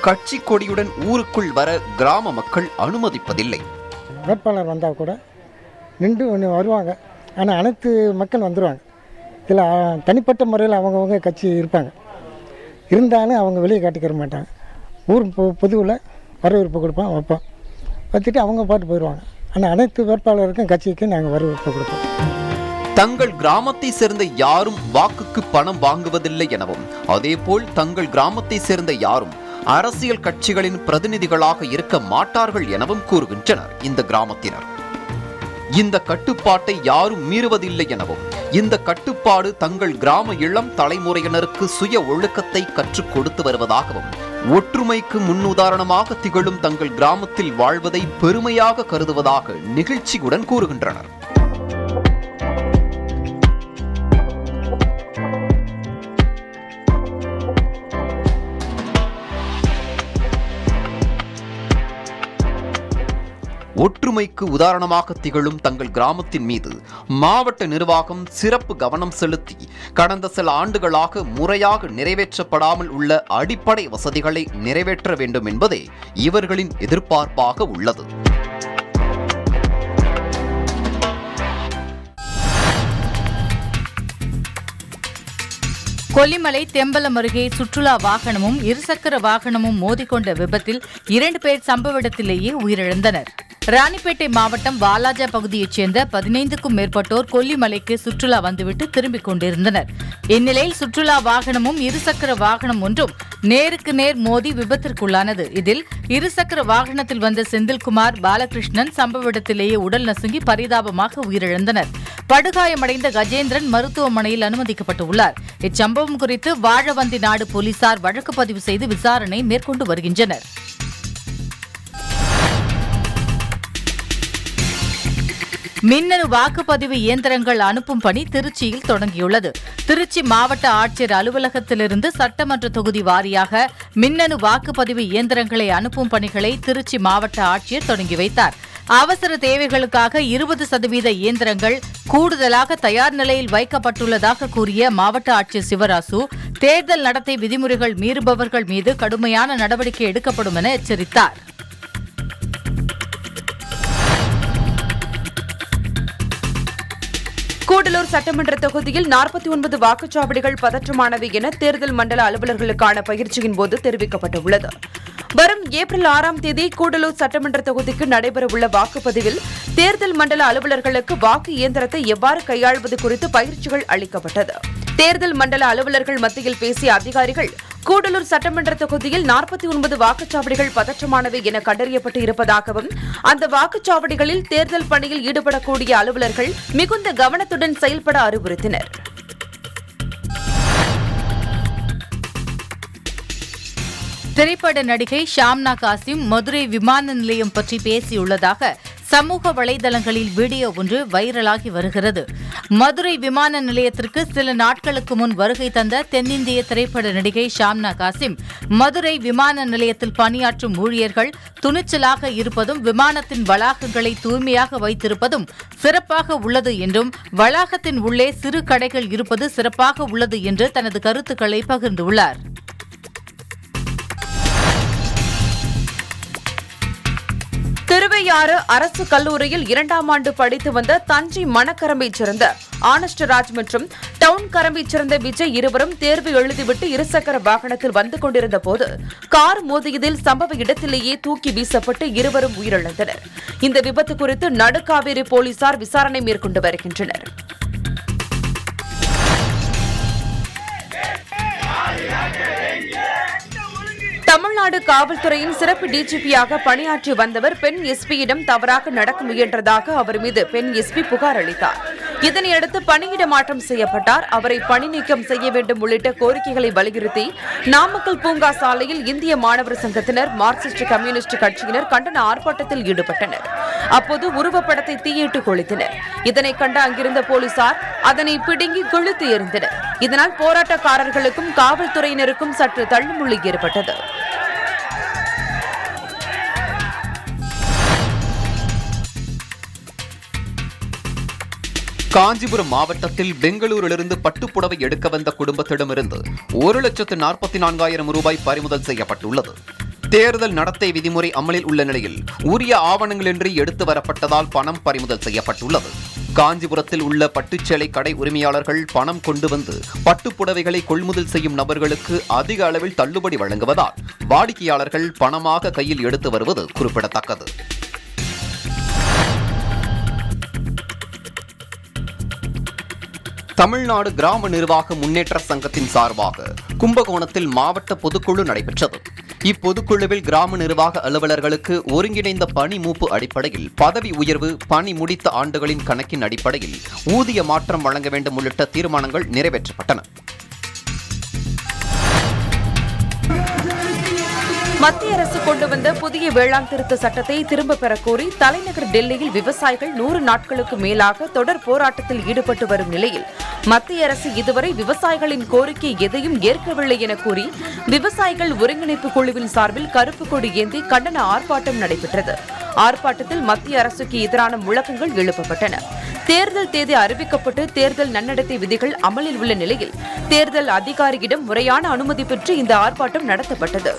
கட்சி கொடியுடன் ஊருக்குள் வர கிராம மக்கள் அனுமதிப்பதில்லை வேட்பாளர் வந்தால் கூட நின்று ஒன்று வருவாங்க ஆனால் அனைத்து மக்கள் வந்துடுவாங்க இதில் தனிப்பட்ட முறையில் அவங்கவுங்க கட்சி இருப்பாங்க இருந்தாலும் அவங்க வெளியே காட்டிக்கிற மாட்டாங்க ஊர் பொ பொதுவில் வரவேற்பு கொடுப்போம் வைப்போம் வச்சுட்டு அவங்க பாட்டு போயிடுவாங்க ஆனால் அனைத்து வேட்பாளருக்கும் கட்சிக்கும் நாங்கள் வரவேற்பு கொடுப்போம் தங்கள் கிராமத்தை சேர்ந்த யாரும் வாக்குக்கு பணம் வாங்குவதில்லை எனவும் அதேபோல் தங்கள் கிராமத்தை சேர்ந்த யாரும் அரசியல் கட்சிகளின் பிரதிநிதிகளாக இருக்க மாட்டார்கள் எனவும் கூறுகின்றனர் இந்த கிராமத்தினர் இந்த கட்டுப்பாட்டை யாரும் மீறுவதில்லை எனவும் இந்த கட்டுப்பாடு தங்கள் கிராம இளம் தலைமுறையினருக்கு சுய ஒழுக்கத்தை கற்றுக் கொடுத்து வருவதாகவும் ஒற்றுமைக்கு முன்னுதாரணமாக திகழும் தங்கள் கிராமத்தில் வாழ்வதை பெருமையாக கருதுவதாக நிகழ்ச்சியுடன் கூறுகின்றனர் ஒற்றுமைக்கு உதாரணமாக திகழும் தங்கள் கிராமத்தின் மீது மாவட்ட நிர்வாகம் சிறப்பு கவனம் செலுத்தி கடந்த சில ஆண்டுகளாக முறையாக நிறைவேற்றப்படாமல் உள்ள அடிப்படை வசதிகளை நிறைவேற்ற வேண்டும் என்பதே இவர்களின் எதிர்பார்ப்பாக உள்ளது கொல்லிமலை தெம்பலம் அருகே சுற்றுலா வாகனமும் இருசக்கர வாகனமும் மோதிக்கொண்ட விபத்தில் இரண்டு பேர் சம்பவ இடத்திலேயே உயிரிழந்தனர் ராணிப்பேட்டை மாவட்டம் வாலாஜா பகுதியைச் சேர்ந்த பதினைந்துக்கும் மேற்பட்டோர் கொல்லிமலைக்கு சுற்றுலா வந்துவிட்டு திரும்பிக் கொண்டிருந்தனர் இந்நிலையில் சுற்றுலா வாகனமும் இருசக்கர வாகனம் ஒன்றும் நேருக்கு நேர் மோதி விபத்திற்குள்ளானது இதில் இருசக்கர வாகனத்தில் வந்த செந்தில்குமார் பாலகிருஷ்ணன் சம்பவ இடத்திலேயே உடல் நசுங்கி பரிதாபமாக உயிரிழந்தனர் படுகாயமடைந்த கஜேந்திரன் மருத்துவமனையில் அனுமதிக்கப்பட்டுள்ளார் இச்சம்பவம் குறித்து வாழவந்தி நாடு போலீசார் வழக்கு பதிவு செய்து விசாரணை மேற்கொண்டு வருகின்றனர் மின்னணு வாக்குப்பதிவு இயந்திரங்கள் அனுப்பும் பணி திருச்சியில் தொடங்கியுள்ளது திருச்சி மாவட்ட ஆட்சியர் அலுவலகத்திலிருந்து சட்டமன்ற தொகுதி வாரியாக மின்னணு வாக்குப்பதிவு இயந்திரங்களை அனுப்பும் பணிகளை திருச்சி மாவட்ட ஆட்சியர் தொடங்கி வைத்தார் அவசர தேவைகளுக்காக இருபது சதவீத இயந்திரங்கள் கூடுதலாக தயார் நிலையில் வைக்கப்பட்டுள்ளதாக கூறிய மாவட்ட ஆட்சியர் சிவராசு தேர்தல் நடத்தை விதிமுறைகள் மீறுபவர்கள் மீது கடுமையான நடவடிக்கை எடுக்கப்படும் என எச்சரித்தார் கூடலூர் சட்டமன்ற தொகுதியில் நாற்பத்தி ஒன்பது வாக்குச்சாவடிகள் பதற்றமானவை என தேர்தல் மண்டல அலுவலர்களுக்கான பயிற்சியின் போது தெரிவிக்கப்பட்டுள்ளது வரும் ஏப்ரல் ஆறாம் தேதி கூடலூர் சட்டமன்ற தொகுதிக்கு நடைபெறவுள்ள வாக்குப்பதிவில் தேர்தல் மண்டல அலுவலர்களுக்கு வாக்கு இயந்திரத்தை எவ்வாறு கையாள்வது குறித்து பயிற்சிகள் அளிக்கப்பட்டது தேர்தல் மண்டல அலுவலர்கள் மத்தியில் பேசிய அதிகாரிகள் கூடலூர் சட்டமன்ற தொகுதியில் நாற்பத்தி ஒன்பது வாக்குச்சாவடிகள் பதற்றமானவை என கண்டறியப்பட்டு இருப்பதாகவும் அந்த வாக்குச்சாவடிகளில் தேர்தல் பணியில் ஈடுபடக்கூடிய அலுவலர்கள் மிகுந்த கவனத்துடன் செயல்பட அறிவுறுத்தினர் திரைப்பட நடிகை ஷாம்னா காசிம் மதுரை விமான நிலையம் பற்றி பேசியுள்ளதாக சமூக வலைதளங்களில் வீடியோ ஒன்று வைரலாகி வருகிறது மதுரை விமான நிலையத்திற்கு சில நாட்களுக்கு முன் வருகை தந்த தென்னிந்திய திரைப்பட நடிகை ஷாம்னா காசிம் மதுரை விமான நிலையத்தில் பணியாற்றும் ஊழியர்கள் துணிச்சலாக இருப்பதும் விமானத்தின் வளாகங்களை தூய்மையாக வைத்திருப்பதும் சிறப்பாக உள்ளது என்றும் வளாகத்தின் உள்ளே சிறு கடைகள் இருப்பது சிறப்பாக உள்ளது என்று தனது கருத்துக்களை பகிர்ந்துள்ளார் திருவையாறு அரசு கல்லூரியில் இரண்டாம் ஆண்டு படித்து வந்த தஞ்சை மணக்கரம்பைச் சேர்ந்த ஆனஸ்டராஜ் மற்றும் டவுன் கரம்பைச் சேர்ந்த விஜய் இருவரும் தேர்வு எழுதிவிட்டு இருசக்கர வாகனத்தில் வந்து கொண்டிருந்த போது கார் மோதியதில் சம்பவ இடத்திலேயே தூக்கி வீசப்பட்டு இருவரும் உயிரிழந்தனர் இந்த விபத்து குறித்து நடுக்காவேரி போலீசார் விசாரணை மேற்கொண்டு வருகின்றனர் தமிழ்நாடு காவல்துறையின் சிறப்பு டிஜிபியாக பணியாற்றி வந்தவர் பெண் எஸ்பியிடம் தவறாக நடக்க முயன்றதாக அவர் மீது பெண் எஸ்பி புகார் அளித்தார் இதனையடுத்து பணியிட மாற்றம் செய்யப்பட்டார் அவரை பணி நீக்கம் செய்ய வேண்டும் உள்ளிட்ட கோரிக்கைகளை வலியுறுத்தி நாமக்கல் பூங்கா சாலையில் இந்திய மாணவர் சங்கத்தினர் மார்க்சிஸ்ட் கம்யூனிஸ்ட் கட்சியினர் கண்டன ஆர்ப்பாட்டத்தில் ஈடுபட்டனர் அப்போது உருவப்படத்தை தீயிட்டு கொளுத்தினர் இதனை கண்ட அங்கிருந்த போலீசார் அதனை பிடுங்கி கொளுத்து எறிந்தனர் இதனால் போராட்டக்காரர்களுக்கும் காவல்துறையினருக்கும் சற்று தள்ளுமுள்ளி ஏற்பட்டது காஞ்சிபுரம் மாவட்டத்தில் பெங்களூரிலிருந்து பட்டுப்புடவை எடுக்க வந்த குடும்பத்திடமிருந்து ஒரு லட்சத்து நாற்பத்தி நான்காயிரம் ரூபாய் பறிமுதல் செய்யப்பட்டுள்ளது தேர்தல் நடத்தை விதிமுறை அமலில் உள்ள நிலையில் உரிய ஆவணங்களின்றி எடுத்து வரப்பட்டதால் பணம் பறிமுதல் செய்யப்பட்டுள்ளது காஞ்சிபுரத்தில் உள்ள பட்டுச்சேலை கடை உரிமையாளர்கள் பணம் கொண்டு வந்து பட்டுப் புடவைகளை கொள்முதல் செய்யும் நபர்களுக்கு அதிக அளவில் தள்ளுபடி வழங்குவதால் வாடிக்கையாளர்கள் பணமாக கையில் எடுத்து வருவது குறிப்பிடத்தக்கது தமிழ்நாடு கிராம நிர்வாக முன்னேற்ற சங்கத்தின் சார்பாக கும்பகோணத்தில் மாவட்ட பொதுக்குழு நடைபெற்றது இப்பொதுக்குழுவில் கிராம நிர்வாக அலுவலர்களுக்கு ஒருங்கிணைந்த பணி மூப்பு அடிப்படையில் பதவி உயர்வு பணி முடித்த ஆண்டுகளின் கணக்கின் அடிப்படையில் ஊதிய மாற்றம் வழங்க வேண்டும் உள்ளிட்ட தீர்மானங்கள் நிறைவேற்றப்பட்டன மத்திய அரசு கொண்டு வந்த புதிய வேளாண் திருத்த சட்டத்தை திரும்ப பெறக் கோரி தலைநகர் டெல்லியில் விவசாயிகள் நூறு நாட்களுக்கு மேலாக தொடர் போராட்டத்தில் ஈடுபட்டு வரும் நிலையில் மத்திய அரசு இதுவரை விவசாயிகளின் கோரிக்கை எதையும் ஏற்கவில்லை என கூறி விவசாயிகள் ஒருங்கிணைப்பு குழுவின் சார்பில் கருப்பு கொடி ஏந்தி கண்டன ஆர்ப்பாட்டம் நடைபெற்றது ஆர்ப்பாட்டத்தில் மத்திய அரசுக்கு எதிரான முழக்கங்கள் எழுப்பப்பட்டன தேர்தல் தேதி அறிவிக்கப்பட்டு தேர்தல் நன்னடத்தை விதிகள் அமலில் உள்ள நிலையில் தேர்தல் அதிகாரியிடம் முறையான அனுமதி பெற்று இந்த ஆர்ப்பாட்டம் நடத்தப்பட்டது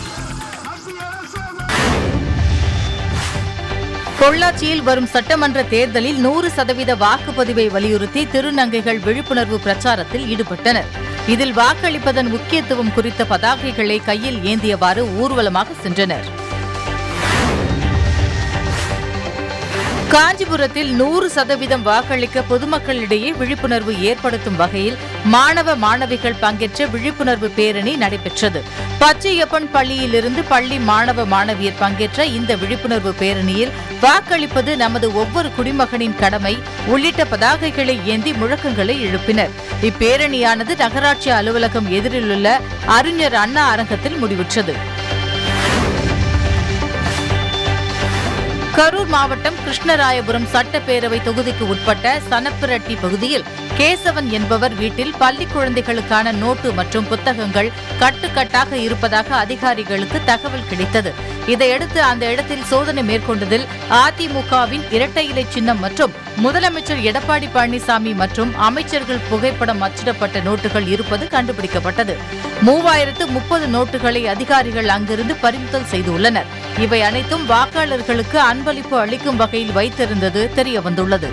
பொள்ளாச்சியில் வரும் சட்டமன்ற தேர்தலில் நூறு சதவீத வாக்குப்பதிவை வலியுறுத்தி திருநங்கைகள் விழிப்புணர்வு பிரச்சாரத்தில் ஈடுபட்டனர் இதில் வாக்களிப்பதன் முக்கியத்துவம் குறித்த பதாகைகளை கையில் ஏந்தியவாறு ஊர்வலமாக சென்றனர் காஞ்சிபுரத்தில் நூறு சதவீதம் வாக்களிக்க பொதுமக்களிடையே விழிப்புணர்வு ஏற்படுத்தும் வகையில் மாணவ மாணவிகள் பங்கேற்ற விழிப்புணர்வு பேரணி நடைபெற்றது பச்சையப்பன் பள்ளியிலிருந்து பள்ளி மாணவ மாணவியர் பங்கேற்ற இந்த விழிப்புணர்வு பேரணியில் வாக்களிப்பது நமது ஒவ்வொரு குடிமகனின் கடமை உள்ளிட்ட பதாகைகளை ஏந்தி முழக்கங்களை எழுப்பினர் இப்பேரணியானது நகராட்சி அலுவலகம் எதிரிலுள்ள அறிஞர் அண்ணா அரங்கத்தில் முடிவுற்றது கரூர் மாவட்டம் கிருஷ்ணராயபுரம் சட்டப்பேரவை தொகுதிக்கு உட்பட்ட சனப்பிரட்டி பகுதியில் கேசவன் என்பவர் வீட்டில் பள்ளி குழந்தைகளுக்கான நோட்டு மற்றும் புத்தகங்கள் கட்டுக்கட்டாக இருப்பதாக அதிகாரிகளுக்கு தகவல் கிடைத்தது இதையடுத்து அந்த இடத்தில் சோதனை மேற்கொண்டதில் அதிமுகவின் இரட்டை இலை சின்னம் மற்றும் முதலமைச்சர் எடப்பாடி பழனிசாமி மற்றும் அமைச்சர்கள் புகைப்படம் அச்சிடப்பட்ட நோட்டுகள் இருப்பது கண்டுபிடிக்கப்பட்டது மூவாயிரத்து முப்பது நோட்டுகளை அதிகாரிகள் அங்கிருந்து பறிமுதல் செய்துள்ளனர் இவை அனைத்தும் வாக்காளர்களுக்கு அன்பளிப்பு அளிக்கும் வகையில் வைத்திருந்தது தெரியவந்துள்ளது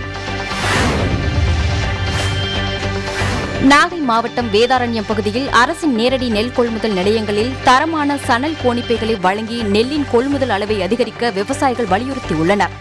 நாகை மாவட்டம் வேதாரண்யம் பகுதியில் அரசின் நேரடி நெல் கொள்முதல் நிலையங்களில் தரமான சணல் கோணிப்பைகளை வழங்கி நெல்லின் கொள்முதல் அளவை அதிகரிக்க விவசாயிகள் வலியுறுத்தியுள்ளனர்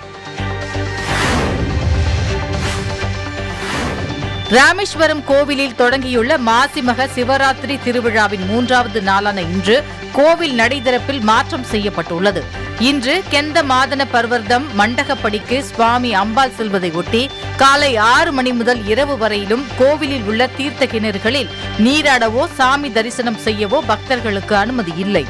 ராமேஸ்வரம் கோவிலில் தொடங்கியுள்ள மாசிமக சிவராத்திரி திருவிழாவின் மூன்றாவது நாளான இன்று கோவில் நடைதிறப்பில் மாற்றம் செய்யப்பட்டுள்ளது இன்று கெந்த மாதன பர்வர்தம் மண்டகப்படிக்கு சுவாமி அம்பாள் செல்வதை ஒட்டி காலை ஆறு மணி முதல் இரவு வரையிலும் கோவிலில் உள்ள தீர்த்த கிணறுகளில் நீராடவோ சாமி தரிசனம் செய்யவோ பக்தர்களுக்கு அனுமதி இல்லை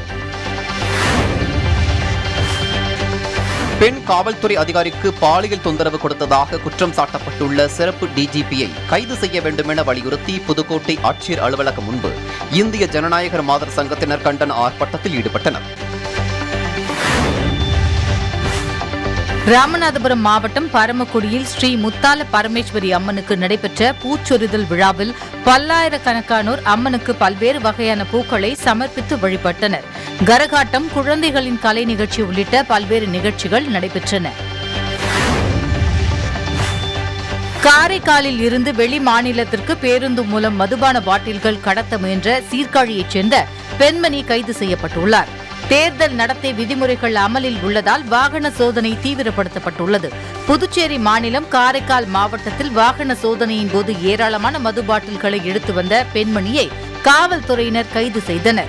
பெண் காவல்துறை அதிகாரிக்கு பாலியல் தொந்தரவு கொடுத்ததாக குற்றம் சாட்டப்பட்டுள்ள சிறப்பு டிஜிபியை கைது செய்ய வேண்டும் என வலியுறுத்தி புதுக்கோட்டை ஆட்சியர் அலுவலகம் முன்பு இந்திய ஜனநாயகர் மாதர் சங்கத்தினர் கண்டன ஆர்ப்பாட்டத்தில் ஈடுபட்டனர் ராமநாதபுரம் மாவட்டம் பரமக்குடியில் ஸ்ரீ முத்தால பரமேஸ்வரி அம்மனுக்கு நடைபெற்ற பூச்சொரிதல் விழாவில் பல்லாயிரக்கணக்கானோர் அம்மனுக்கு பல்வேறு வகையான பூக்களை சமர்ப்பித்து வழிபட்டனர் கரகாட்டம் குழந்தைகளின் கலை நிகழ்ச்சி உள்ளிட்ட பல்வேறு நிகழ்ச்சிகள் நடைபெற்றன காரைக்காலில் இருந்து வெளி மாநிலத்திற்கு பேருந்து மூலம் மதுபான பாட்டில்கள் கடத்த முயன்ற சீர்காழியைச் சேர்ந்த பெண்மணி கைது செய்யப்பட்டுள்ளார் தேர்தல் நடத்தை விதிமுறைகள் அமலில் உள்ளதால் வாகன சோதனை தீவிரப்படுத்தப்பட்டுள்ளது புதுச்சேரி மாநிலம் காரைக்கால் மாவட்டத்தில் வாகன சோதனையின் போது ஏராளமான மது பாட்டில்களை எடுத்து வந்த பெண்மணியை காவல்துறையினர் கைது செய்தனர்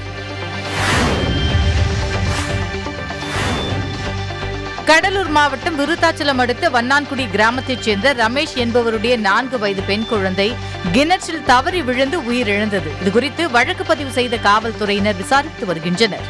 கடலூர் மாவட்டம் விருத்தாச்சலம் அடுத்த வண்ணான்குடி கிராமத்தைச் சேர்ந்த ரமேஷ் என்பவருடைய நான்கு வயது பெண் குழந்தை கிணற்றில் தவறி விழுந்து உயிரிழந்தது இதுகுறித்து வழக்கு பதிவு செய்த காவல்துறையினர் விசாரித்து வருகின்றனர்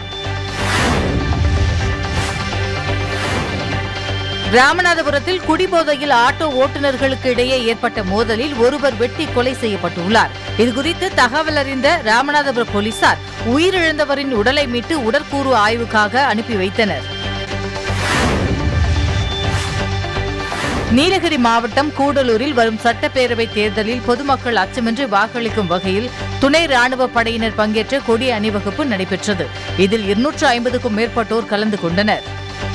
ராமநாதபுரத்தில் குடிபோதையில் ஆட்டோ ஓட்டுநர்களுக்கு இடையே ஏற்பட்ட மோதலில் ஒருவர் வெட்டி கொலை செய்யப்பட்டுள்ளார் இதுகுறித்து தகவல் அறிந்த ராமநாதபுரம் போலீசார் உயிரிழந்தவரின் உடலை மீட்டு உடற்கூறு ஆய்வுக்காக அனுப்பி வைத்தனர் நீலகிரி மாவட்டம் கூடலூரில் வரும் சட்டப்பேரவை தேர்தலில் பொதுமக்கள் அச்சமின்றி வாக்களிக்கும் வகையில் துணை ராணுவ படையினர் பங்கேற்ற கொடி அணிவகுப்பு நடைபெற்றது இதில் இருநூற்று ஐம்பதுக்கும் மேற்பட்டோர் கலந்து கொண்டனர்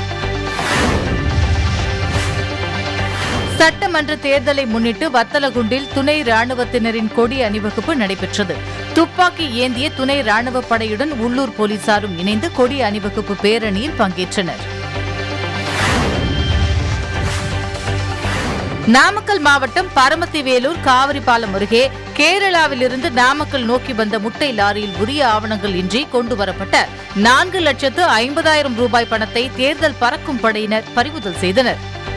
சட்டமன்ற தேர்தலை முன்னிட்டு வத்தலகுண்டில் துணை ராணுவத்தினரின் கொடி அணிவகுப்பு நடைபெற்றது துப்பாக்கி ஏந்திய துணை ராணுவ படையுடன் உள்ளூர் போலீசாரும் இணைந்து கொடி அணிவகுப்பு பேரணியில் பங்கேற்றனர் நாமக்கல் மாவட்டம் பரமத்திவேலூர் காவிரிபாலம் அருகே கேரளாவிலிருந்து நாமக்கல் நோக்கி வந்த முட்டை லாரியில் உரிய ஆவணங்கள் இன்றி கொண்டுவரப்பட்ட நான்கு லட்சத்து ஐம்பதாயிரம் ரூபாய் பணத்தை தேர்தல் பறக்கும் படையினர் பறிமுதல் செய்தனர்